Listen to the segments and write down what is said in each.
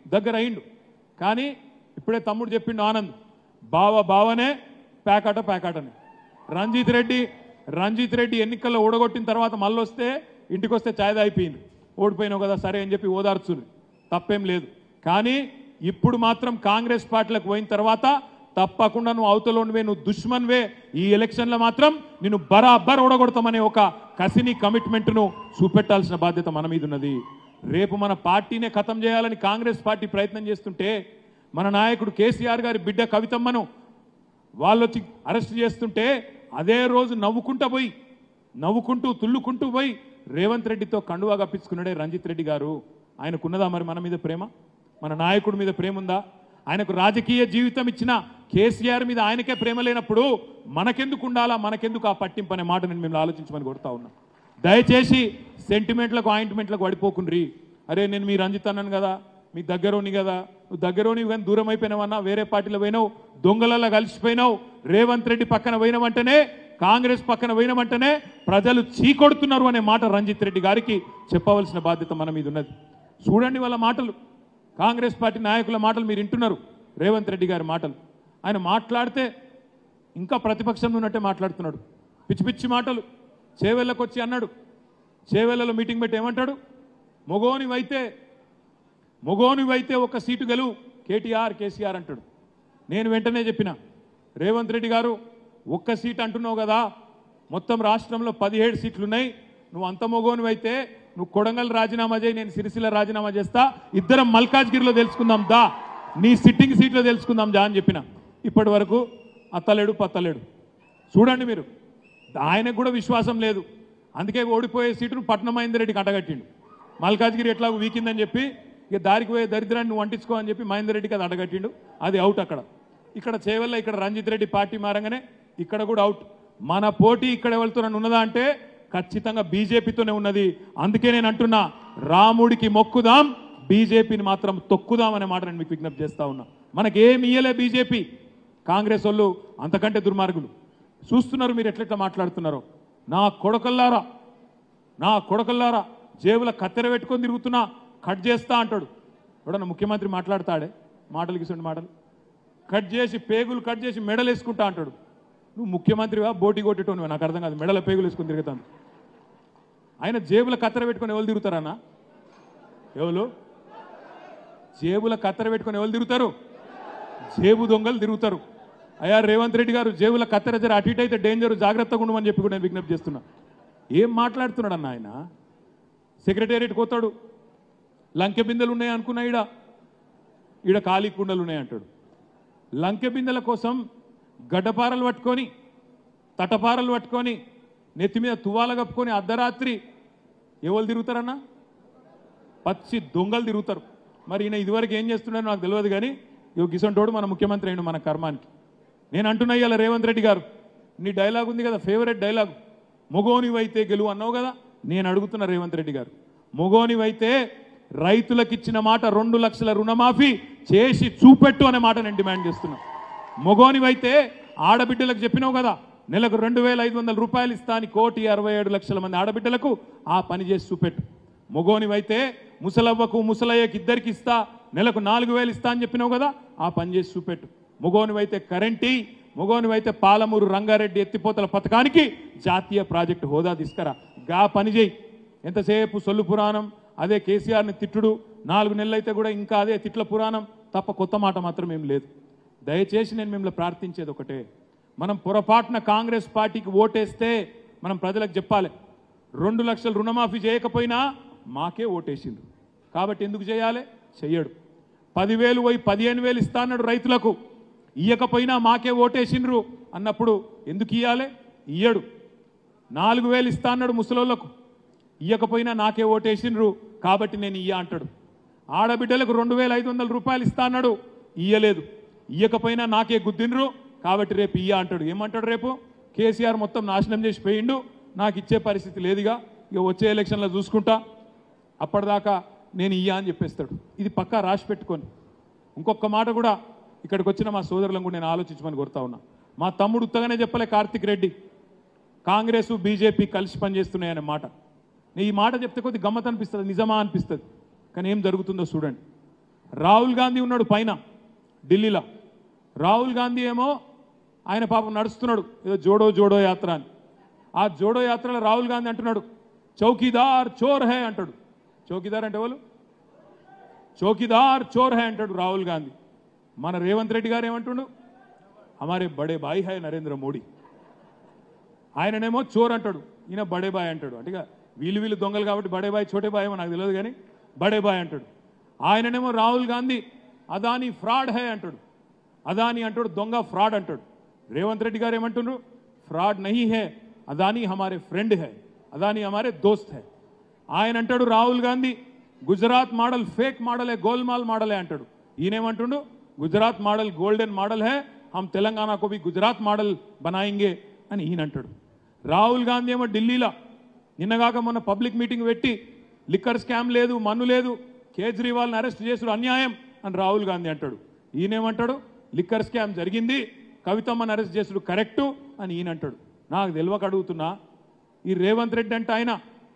దగ్గర అయిండు కానీ ఇప్పుడే తమ్ముడు చెప్పిండు ఆనంద్ బావ బావనే ప్యాకాట ప్యాకాటనే రంజిత్ రెడ్డి రంజిత్ రెడ్డి ఎన్నికల్లో ఓడగొట్టిన తర్వాత మళ్ళీ వస్తే ఇంటికి వస్తే ఛాయ్ అయిపోయింది ఓడిపోయినావు కదా సరే అని చెప్పి ఓదార్చుని తప్పేం లేదు కానీ ఇప్పుడు మాత్రం కాంగ్రెస్ పార్టీలకు పోయిన తర్వాత తప్పకుండా నువ్వు అవతలోనివే నువ్వు దుష్మన్వే ఈ ఎలక్షన్లో మాత్రం నిన్ను బరాబర్ ఓడగొడతామనే ఒక కసిని కమిట్మెంట్ను చూపెట్టాల్సిన బాధ్యత మన మీద ఉన్నది రేపు మన పార్టీనే ఖతం చేయాలని కాంగ్రెస్ పార్టీ ప్రయత్నం చేస్తుంటే మన నాయకుడు కేసీఆర్ గారి బిడ్డ కవితమ్మను వాళ్ళు వచ్చి అరెస్ట్ చేస్తుంటే అదే రోజు నవ్వుకుంటూ పోయి నవ్వుకుంటూ తుల్లుకుంటూ పోయి రేవంత్ రెడ్డితో కండువా కప్పించుకున్నాడే రంజిత్ రెడ్డి గారు ఆయనకున్నదా మరి మన మీద ప్రేమ మన నాయకుడి మీద ప్రేమ ఉందా ఆయనకు రాజకీయ జీవితం ఇచ్చిన కేసీఆర్ మీద ఆయనకే ప్రేమ లేనప్పుడు మనకెందుకు ఉండాలా మనకెందుకు ఆ పట్టింపు అనే మాట నేను మిమ్మల్ని ఆలోచించమని కొడతా ఉన్నా దయచేసి సెంటిమెంట్లకు ఆయింట్మెంట్లకు పడిపోకుండ్రి అరే నేను మీ రంజిత్ అన్నాను కదా మీ దగ్గరోని కదా నువ్వు దగ్గరోని కానీ దూరం అయిపోయినావన్నా వేరే పార్టీలో పోయినావు దొంగలలో కలిసిపోయినావు రేవంత్ రెడ్డి పక్కన పోయినవంటనే కాంగ్రెస్ పక్కన పోయినవంటనే ప్రజలు చీకొడుతున్నారు అనే మాట రంజిత్ రెడ్డి గారికి చెప్పవలసిన బాధ్యత మన మీద ఉన్నది చూడండి వాళ్ళ మాటలు కాంగ్రెస్ పార్టీ నాయకుల మాటలు మీరు వింటున్నారు రేవంత్ రెడ్డి గారి మాటలు ఆయన మాట్లాడితే ఇంకా ప్రతిపక్షంలో ఉన్నట్టే మాట్లాడుతున్నాడు పిచ్చి పిచ్చి మాటలు చేవెళ్ళకు వచ్చి అన్నాడు చేవెళ్ళలో మీటింగ్ పెట్టి ఏమంటాడు మొగోనివైతే మొగోనివైతే ఒక సీటు గెలువు కేటీఆర్ కేసీఆర్ అంటాడు నేను వెంటనే చెప్పిన రేవంత్ రెడ్డి గారు ఒక్క సీట్ అంటున్నావు కదా మొత్తం రాష్ట్రంలో పదిహేడు సీట్లు ఉన్నాయి నువ్వు అంత మొగోనివైతే నువ్వు కొడంగల్ రాజీనామా చేయి నేను సిరిసిల్ల రాజీనామా చేస్తా ఇద్దరం మల్కాజ్గిరిలో తెలుసుకుందాం దా నీ సిట్టింగ్ సీట్లో తెలుసుకుందాం జా అని చెప్పిన ఇప్పటి వరకు అత్తలేడు పత్తలేడు చూడండి మీరు ఆయనకు కూడా విశ్వాసం లేదు అందుకే ఓడిపోయే సీటును పట్నం మహేందర్ రెడ్డికి అడగట్టిండు మల్కాజ్గిరి ఎట్లాగో వీకిందని చెప్పి ఇక దారికి పోయే దరిద్రాన్ని నువ్వు అంటించుకో అని చెప్పి మహేందర్ రెడ్డికి అది అడగట్టిండు అది అవుట్ అక్కడ ఇక్కడ చేవల్ల ఇక్కడ రంజిత్ రెడ్డి పార్టీ మారంగానే ఇక్కడ కూడా అవుట్ మన పోటీ ఇక్కడ ఎవరితో ఉన్నదా అంటే ఖచ్చితంగా బీజేపీతోనే ఉన్నది అందుకే నేను అంటున్నా రాముడికి మొక్కుదాం బీజేపీని మాత్రం తొక్కుదాం అనే మాట నేను మీకు విజ్ఞప్తి చేస్తా ఉన్నా మనకేమి ఇయ్యలే బీజేపీ కాంగ్రెస్ వాళ్ళు అంతకంటే దుర్మార్గులు చూస్తున్నారు మీరు ఎట్లెట్లా మాట్లాడుతున్నారో నా కొడకల్లారా నా కొడకల్లారా జేబుల కత్తెర పెట్టుకొని తిరుగుతున్నా కట్ చేస్తా అంటాడు ఎవడన్నా ముఖ్యమంత్రి మాట్లాడతాడే మాటలు గిసండి మాటలు కట్ చేసి పేగులు కట్ చేసి మెడలు వేసుకుంటా అంటాడు నువ్వు ముఖ్యమంత్రివా బోటి కొట్టేటోనివా నాకు అర్థం కాదు మెడల పేగులు వేసుకొని తిరుగుతాను ఆయన జేబుల కత్తెర పెట్టుకొని ఎవరు తిరుగుతారన్నా ఎవరు జేబుల కత్తెర పెట్టుకొని ఎవరు తిరుగుతారు జేబు దొంగలు తిరుగుతారు అయ్యా రేవంత్ రెడ్డి గారు జేబుల కత్తెర జర అటు ఇటు అయితే డేంజర్ జాగ్రత్తగా ఉండమని చెప్పి కూడా నేను విజ్ఞప్తి చేస్తున్నా ఏం మాట్లాడుతున్నాడు అన్న ఆయన సెక్రటేరియట్ కోతాడు లంకె బిందెలు ఉన్నాయి అనుకున్నా ఈడ ఈడ ఖాళీ కుండలు ఉన్నాయి అంటాడు లంకె బిందెల కోసం గడ్డపారలు పట్టుకొని తటపారలు పట్టుకొని నెత్తి మీద తువాల కప్పుకొని అర్ధరాత్రి ఎవరు తిరుగుతారన్నా పచ్చి దొంగలు తిరుగుతారు మరి ఈయన ఇదివరకు ఏం చేస్తున్నాడో నాకు తెలియదు కానీ ఇవి గిసంటోడు మన ముఖ్యమంత్రి అయిన మన కర్మానికి నేను అంటున్నా ఇవాళ రేవంత్ రెడ్డి గారు నీ డైలాగ్ ఉంది కదా ఫేవరెట్ డైలాగ్ మొగోనివైతే గెలువు అన్నావు కదా నేను అడుగుతున్నా రేవంత్ రెడ్డి గారు మొగోనివైతే రైతులకు ఇచ్చిన మాట రెండు లక్షల రుణమాఫీ చేసి చూపెట్టు అనే మాట నేను డిమాండ్ చేస్తున్నా మొగోనివైతే ఆడబిడ్డలకు చెప్పినావు కదా నెలకు రెండు వేల ఐదు వందల రూపాయలు ఇస్తా అని కోటి అరవై ఏడు లక్షల మంది ఆడబిడ్డలకు ఆ పని చేసి చూపెట్టు మొగోనివైతే ముసలవ్వకు ముసలయ్యకి ఇద్దరికి ఇస్తా నెలకు నాలుగు వేలు ఇస్తా అని చెప్పినావు కదా ఆ పని చేసి చూపెట్టు మొగోనివైతే కరెంటీ మొగోనివైతే పాలమూరు రంగారెడ్డి ఎత్తిపోతల పథకానికి జాతీయ ప్రాజెక్టు హోదా తీసుకురా గా పని చేయి ఎంతసేపు సొల్లు పురాణం అదే కేసీఆర్ని తిట్టుడు నాలుగు నెలలైతే కూడా ఇంకా అదే తిట్ల పురాణం తప్ప కొత్త మాట మాత్రం ఏం లేదు దయచేసి నేను మిమ్మల్ని ప్రార్థించేది ఒకటే మనం పొరపాటున కాంగ్రెస్ పార్టీకి ఓటేస్తే మనం ప్రజలకు చెప్పాలి రెండు లక్షలు రుణమాఫీ చేయకపోయినా మాకే ఓటేసిండ్రు కాబట్టి ఎందుకు చేయాలి చెయ్యడు పదివేలు పోయి పదిహేను వేలు ఇస్తా అన్నాడు రైతులకు ఇయ్యకపోయినా మాకే ఓటేసిండ్రు అన్నప్పుడు ఎందుకు ఇయ్యాలి ఇయ్యడు నాలుగు వేలు ఇస్తా అన్నాడు ముసలోళ్ళకు ఇయ్యకపోయినా నాకే ఓటేసిండ్రు కాబట్టి నేను ఇయ్య అంటాడు ఆడబిడ్డలకు రెండు వేల ఐదు వందల రూపాయలు ఇస్తా అన్నాడు ఇయ్యలేదు ఇయ్యకపోయినా నాకే గుద్దిండ్రు కాబట్టి రేపు ఇయ్య అంటాడు ఏమంటాడు రేపు కేసీఆర్ మొత్తం నాశనం చేసి పోయిండు నాకు ఇచ్చే పరిస్థితి లేదుగా ఇక వచ్చే ఎలక్షన్లో చూసుకుంటా అప్పటిదాకా నేను ఇయ్యా అని చెప్పేస్తాడు ఇది పక్కా రాసి పెట్టుకొని ఇంకొక మాట కూడా ఇక్కడికి వచ్చిన మా సోదరులను కూడా నేను ఆలోచించమని కోరుతా ఉన్నా మా తమ్ముడు ఉత్తగానే చెప్పలే కార్తిక్ రెడ్డి కాంగ్రెస్ బీజేపీ కలిసి పనిచేస్తున్నాయనే మాట నేను ఈ మాట చెప్తే కొద్ది గమ్మత్ అనిపిస్తుంది నిజమా అనిపిస్తుంది కానీ ఏం జరుగుతుందో చూడండి రాహుల్ గాంధీ ఉన్నాడు పైన ఢిల్లీలో రాహుల్ గాంధీ ఏమో ఆయన పాపం నడుస్తున్నాడు ఏదో జోడో జోడో యాత్ర అని ఆ జోడో యాత్రలో రాహుల్ గాంధీ అంటున్నాడు చౌకీదార్ చోర్ హే అంటాడు చౌకీదార్ అంటే వాళ్ళు చౌకీదార్ చోర్ హై అంటాడు రాహుల్ గాంధీ మన రేవంత్ రెడ్డి గారు ఏమంటుండు హమారే బడే బాయ్ హై నరేంద్ర మోడీ ఆయననేమో చోర్ అంటాడు ఈయన బడే బాయ్ అంటాడు అంటే ఇక వీళ్ళు వీళ్ళు దొంగలు కాబట్టి బడే బాయ్ చోటే బాయ్ ఏమో నాకు తెలియదు కానీ బడే బాయ్ అంటాడు ఆయననేమో రాహుల్ గాంధీ అదాని ఫ్రాడ్ హై అంటాడు అదాని అంటాడు దొంగ ఫ్రాడ్ అంటాడు రేవంత్ రెడ్డి గారు ఏమంటున్నారు ఫ్రాడ్ నహీ హే అదాని హమారే ఫ్రెండ్ హై అదాని హమారే దోస్త్ హై ఆయన అంటాడు Rahul Gandhi Gujarat model fake model హే గోల్మాల్ మోడల్ హే అంటాడు ఈయనేమంటుండు గుజరాత్ మోడల్ గోల్డెన్ మోడల్ హే హమ్ తెలంగాణకు భీ గుజరాత్ మోడల్ బనాయింగే అని ఈయన అంటాడు రాహుల్ గాంధీ ఏమో ఢిల్లీలో నిన్నగాక మొన్న పబ్లిక్ మీటింగ్ పెట్టి లిక్కర్ స్కామ్ లేదు మన్ను లేదు కేజ్రీవాల్ని అరెస్ట్ చేసుడు అన్యాయం అని రాహుల్ గాంధీ అంటాడు ఈయనేమంటాడు లిక్కర్ స్కామ్ జరిగింది కవితమ్మని అరెస్ట్ చేసుడు కరెక్టు అని ఈయన అంటాడు నాకు తెలియక అడుగుతున్నా ఈ రేవంత్ రెడ్డి అంటే ఆయన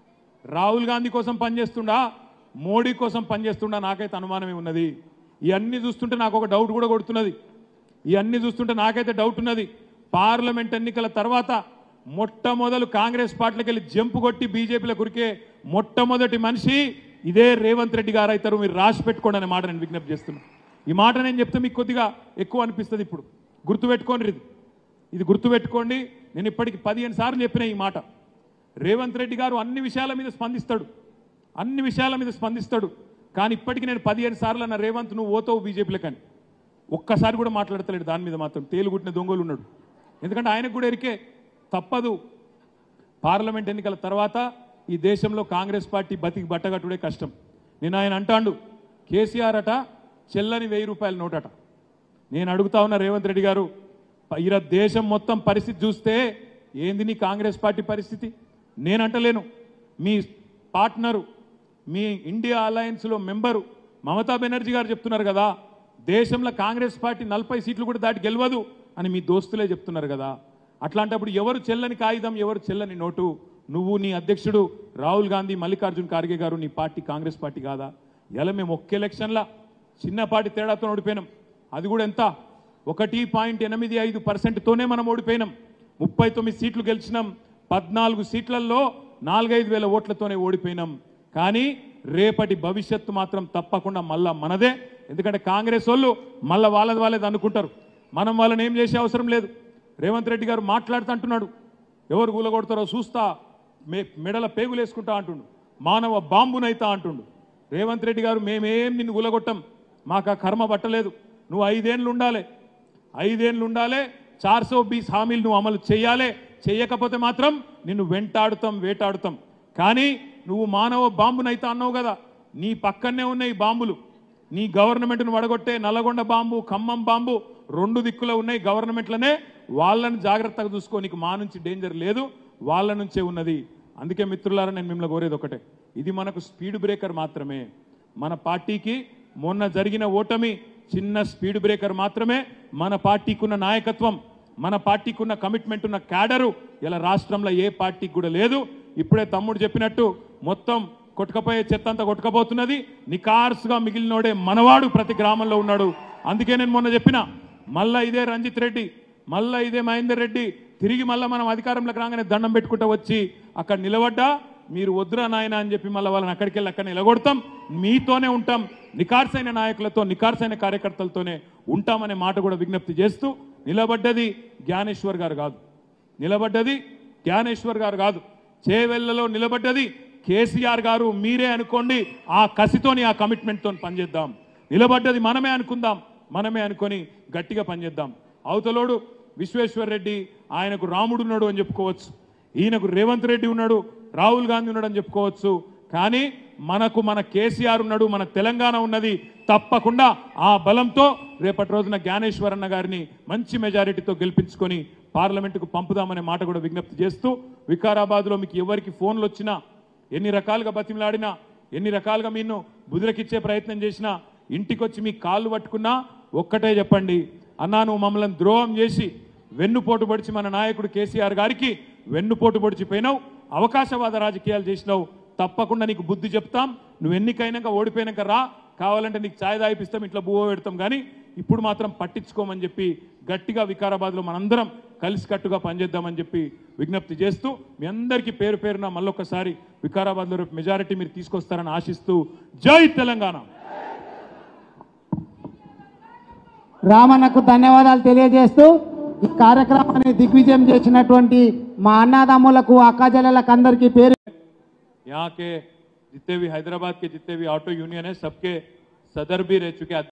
రాహుల్ గాంధీ కోసం పనిచేస్తుండా మోడీ కోసం పనిచేస్తుండా నాకైతే అనుమానమే ఉన్నది ఇవన్నీ చూస్తుంటే నాకు ఒక డౌట్ కూడా కొడుతున్నది ఇవన్నీ చూస్తుంటే నాకైతే డౌట్ ఉన్నది పార్లమెంట్ ఎన్నికల తర్వాత మొట్టమొదలు కాంగ్రెస్ పార్టీలకు వెళ్ళి జంపు కొట్టి బీజేపీలో కురికే మొట్టమొదటి మనిషి ఇదే రేవంత్ రెడ్డి గారు అవుతారు మీరు రాసి పెట్టుకోండి అనే మాట నేను విజ్ఞప్తి చేస్తున్నా ఈ మాట నేను చెప్తే మీకు కొద్దిగా ఎక్కువ అనిపిస్తుంది ఇప్పుడు గుర్తుపెట్టుకోండి ఇది ఇది గుర్తుపెట్టుకోండి నేను ఇప్పటికి పదిహేను సార్లు చెప్పిన ఈ మాట రేవంత్ రెడ్డి గారు అన్ని విషయాల మీద స్పందిస్తాడు అన్ని విషయాల మీద స్పందిస్తాడు కానీ ఇప్పటికి నేను పదిహేను సార్లు అన్న రేవంత్ నువ్వు ఓతావు బీజేపీలో కానీ ఒక్కసారి కూడా మాట్లాడతలేడు దాని మీద మాత్రం తేలుగుట్టిన దొంగలు ఉన్నాడు ఎందుకంటే ఆయనకు కూడా ఎరికే తప్పదు పార్లమెంట్ ఎన్నికల తర్వాత ఈ దేశంలో కాంగ్రెస్ పార్టీ బతికి బట్టగట్టుడే కష్టం నేను ఆయన అంటాండు కేసీఆర్ అట చెల్లని వెయ్యి రూపాయల నోటట నేను అడుగుతా ఉన్న రేవంత్ రెడ్డి గారు ప- ఈర దేశం మొత్తం పరిస్థితి చూస్తే ఏంది నీ కాంగ్రెస్ పార్టీ పరిస్థితి నేను అంటలేను మీ పార్ట్నరు మీ ఇండియా అలయన్స్లో మెంబరు మమతా బెనర్జీ గారు చెప్తున్నారు కదా దేశంలో కాంగ్రెస్ పార్టీ నలభై సీట్లు కూడా దాటి గెలవదు అని మీ దోస్తులే చెప్తున్నారు కదా అట్లాంటప్పుడు ఎవరు చెల్లని కాగితం ఎవరు చెల్లని నోటు నువ్వు నీ అధ్యక్షుడు రాహుల్ గాంధీ మల్లికార్జున్ ఖార్గే గారు నీ పార్టీ కాంగ్రెస్ పార్టీ కాదా ఇలా మేము ఒక్క ఎలక్షన్లా చిన్నపాటి తేడాతో ఓడిపోయినాం అది కూడా ఎంత ఒకటి పాయింట్ ఎనిమిది ఐదు పర్సెంట్తోనే మనం ఓడిపోయినాం ముప్పై తొమ్మిది సీట్లు గెలిచినాం పద్నాలుగు సీట్లలో నాలుగైదు వేల ఓట్లతోనే ఓడిపోయినాం కానీ రేపటి భవిష్యత్తు మాత్రం తప్పకుండా మళ్ళా మనదే ఎందుకంటే కాంగ్రెస్ వాళ్ళు మళ్ళా వాళ్ళది వాళ్ళది అనుకుంటారు మనం వాళ్ళని ఏం చేసే అవసరం లేదు రేవంత్ రెడ్డి గారు మాట్లాడుతూ అంటున్నాడు ఎవరు కూలగొడతారో చూస్తా మే మెడల పేగులు వేసుకుంటా అంటుండు మానవ బాంబునైతా అంటుండు రేవంత్ రెడ్డి గారు మేమేం నిన్ను గులగొట్టం మాకు ఆ కర్మ పట్టలేదు నువ్వు ఐదేళ్ళు ఉండాలి ఐదేళ్ళు ఉండాలి చార్సో బీస్ హామీలు నువ్వు అమలు చేయాలి చేయకపోతే మాత్రం నిన్ను వెంటాడుతాం వేటాడుతాం కానీ నువ్వు మానవ బాంబునైతే అన్నావు కదా నీ పక్కనే ఉన్నాయి బాంబులు నీ గవర్నమెంట్ను వడగొట్టే నల్లగొండ బాంబు ఖమ్మం బాంబు రెండు దిక్కులో ఉన్నాయి గవర్నమెంట్లనే వాళ్ళని జాగ్రత్తగా చూసుకో నీకు మా నుంచి డేంజర్ లేదు వాళ్ళ నుంచే ఉన్నది అందుకే మిత్రులారా నేను మిమ్మల్ని కోరేది ఒకటే ఇది మనకు స్పీడ్ బ్రేకర్ మాత్రమే మన పార్టీకి మొన్న జరిగిన ఓటమి చిన్న స్పీడ్ బ్రేకర్ మాత్రమే మన పార్టీకి ఉన్న నాయకత్వం మన పార్టీకి ఉన్న కమిట్మెంట్ ఉన్న క్యాడరు ఇలా రాష్ట్రంలో ఏ పార్టీకి కూడా లేదు ఇప్పుడే తమ్ముడు చెప్పినట్టు మొత్తం కొట్టుకపోయే చెత్త అంతా కొట్టుకపోతున్నది నికార్సుగా మిగిలినోడే మనవాడు ప్రతి గ్రామంలో ఉన్నాడు అందుకే నేను మొన్న చెప్పిన మళ్ళా ఇదే రంజిత్ రెడ్డి మళ్ళా ఇదే మహేందర్ రెడ్డి తిరిగి మళ్ళా మనం అధికారంలోకి రాగానే దండం పెట్టుకుంటూ వచ్చి అక్కడ నిలబడ్డా మీరు వద్దురా నాయన అని చెప్పి మళ్ళీ వాళ్ళని అక్కడికి వెళ్ళి అక్కడ నిలగొడతాం మీతోనే ఉంటాం నికార్సైన నాయకులతో నికార్సైన కార్యకర్తలతోనే ఉంటామనే మాట కూడా విజ్ఞప్తి చేస్తూ నిలబడ్డది జ్ఞానేశ్వర్ గారు కాదు నిలబడ్డది జ్ఞానేశ్వర్ గారు కాదు చేవెళ్లలో నిలబడ్డది కేసీఆర్ గారు మీరే అనుకోండి ఆ కసితోని ఆ కమిట్మెంట్తో పనిచేద్దాం నిలబడ్డది మనమే అనుకుందాం మనమే అనుకొని గట్టిగా పనిచేద్దాం అవతలోడు విశ్వేశ్వర్ రెడ్డి ఆయనకు రాముడు ఉన్నాడు అని చెప్పుకోవచ్చు ఈయనకు రేవంత్ రెడ్డి ఉన్నాడు రాహుల్ గాంధీ ఉన్నాడు అని చెప్పుకోవచ్చు కానీ మనకు మన కేసీఆర్ ఉన్నాడు మన తెలంగాణ ఉన్నది తప్పకుండా ఆ బలంతో రేపటి రోజున జ్ఞానేశ్వర్ అన్న గారిని మంచి మెజారిటీతో గెలిపించుకొని పార్లమెంటుకు పంపుదామనే మాట కూడా విజ్ఞప్తి చేస్తూ వికారాబాద్లో మీకు ఎవరికి ఫోన్లు వచ్చినా ఎన్ని రకాలుగా బతిమలాడినా ఎన్ని రకాలుగా మీను బుదిరకిచ్చే ప్రయత్నం చేసినా ఇంటికొచ్చి మీ కాళ్ళు పట్టుకున్నా ఒక్కటే చెప్పండి అన్నా నువ్వు మమ్మల్ని ద్రోహం చేసి వెన్నుపోటు పొడిచి మన నాయకుడు కేసీఆర్ గారికి వెన్నుపోటు పొడిచిపోయినావు అవకాశవాద రాజకీయాలు చేసినావు తప్పకుండా నీకు బుద్ధి చెప్తాం నువ్వు ఎన్నికైనాక ఓడిపోయినాక రా కావాలంటే నీకు ఛాయ్ తాగిపిస్తాం ఇట్లా బువ్వ పెడతాం కానీ ఇప్పుడు మాత్రం పట్టించుకోమని చెప్పి గట్టిగా వికారాబాద్లో మనందరం కలిసికట్టుగా పనిచేద్దామని చెప్పి విజ్ఞప్తి చేస్తూ మీ అందరికీ పేరు పేరున మళ్ళొక్కసారి వికారాబాద్లో రేపు మెజారిటీ మీరు తీసుకొస్తారని ఆశిస్తూ జై తెలంగాణ రామన్నకు ధన్యవాదాలు తెలియజేస్తూ ఈ కార్యక్రమాన్ని దిగ్విజయం చేసినటువంటి మా అన్నదమ్ములకు అక్కజల్లలకు అందరికీ పేరు यहाँ के जितने भी हैदराबाद के जितने भी ऑटो यूनियन है सबके सदर भी रह चुके